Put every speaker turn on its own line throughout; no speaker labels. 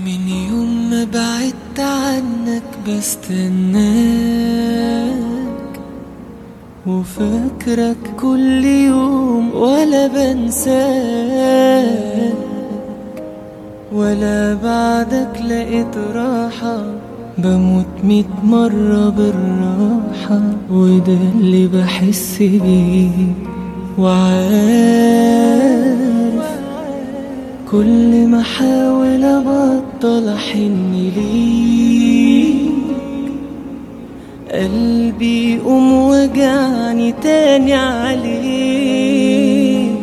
من يوم ما بعدت عنك بستناك وفاكرك كل يوم ولا بنساك ولا بعدك لقيت راحة بموت ميت مرة بالراحة وده اللي بحس بيه وعارف كل ما احاول ابطل احن ليك قلبي يقوم وجعني تاني عليك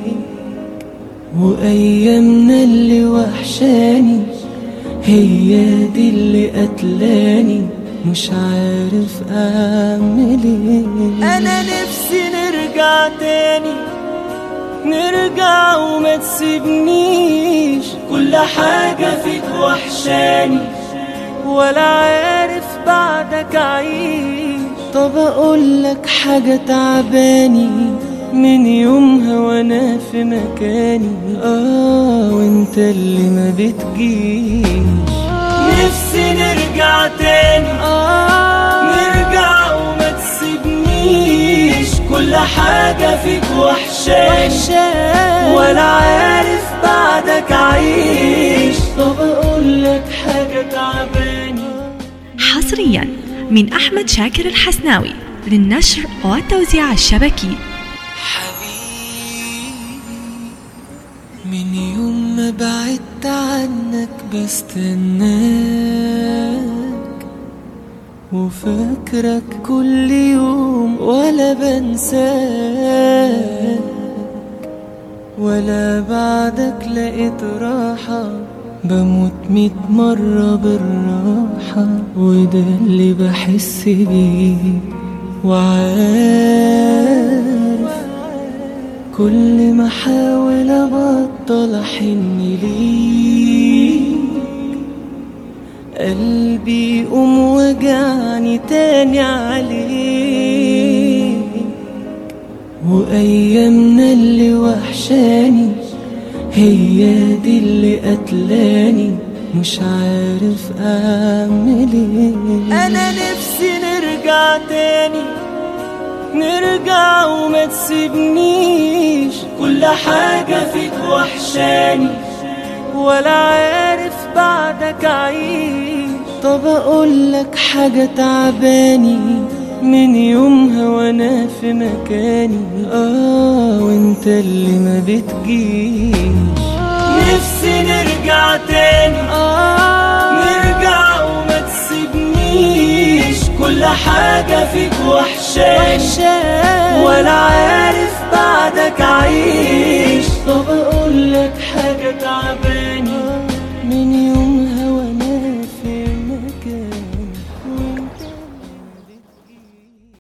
وايامنا اللي وحشاني هي دي اللي قتلاني مش عارف اعمل ايه انا نفسي نرجع تاني نرجع وما تسيبنيش كل حاجة فيك وحشاني ولا عارف بعدك عيش طب اقولك حاجة تعباني من يومها وانا في مكاني اه وانت اللي ما بتجيش نفسي نرجع تاني آه نرجع وما تسيبنيش كل حاجة فيك وحشاني ولا عارف بعدك عيش طب اقولك حاجة تعباني
حصريا من أحمد شاكر الحسناوي للنشر والتوزيع الشبكي
حبيبي من يوم ما بعدت عنك بستناك وفاكرك كل يوم ولا بنساك ولا بعدك لقيت راحة بموت ميت مرة بالراحة وده اللي بحس بيه وعارف كل ما احاول ابطل احن ليك قلبي يقوم وجعني تاني عليك وايامنا اللي وحشاني هي دي اللي قتلاني مش عارف اعمل ايه انا نفسي نرجع تاني نرجع وما تسيبنيش كل حاجة فيك وحشاني ولا عارف بعدك عيش طب اقولك حاجة تعباني من يومها وانا في مكاني اه وانت اللي ما بتجيش نفسي نرجع تاني آه نرجع وما تسيبنيش كل حاجة فيك وحشاني ولا عارف بعدك عيش طب اقولك حاجة تعباني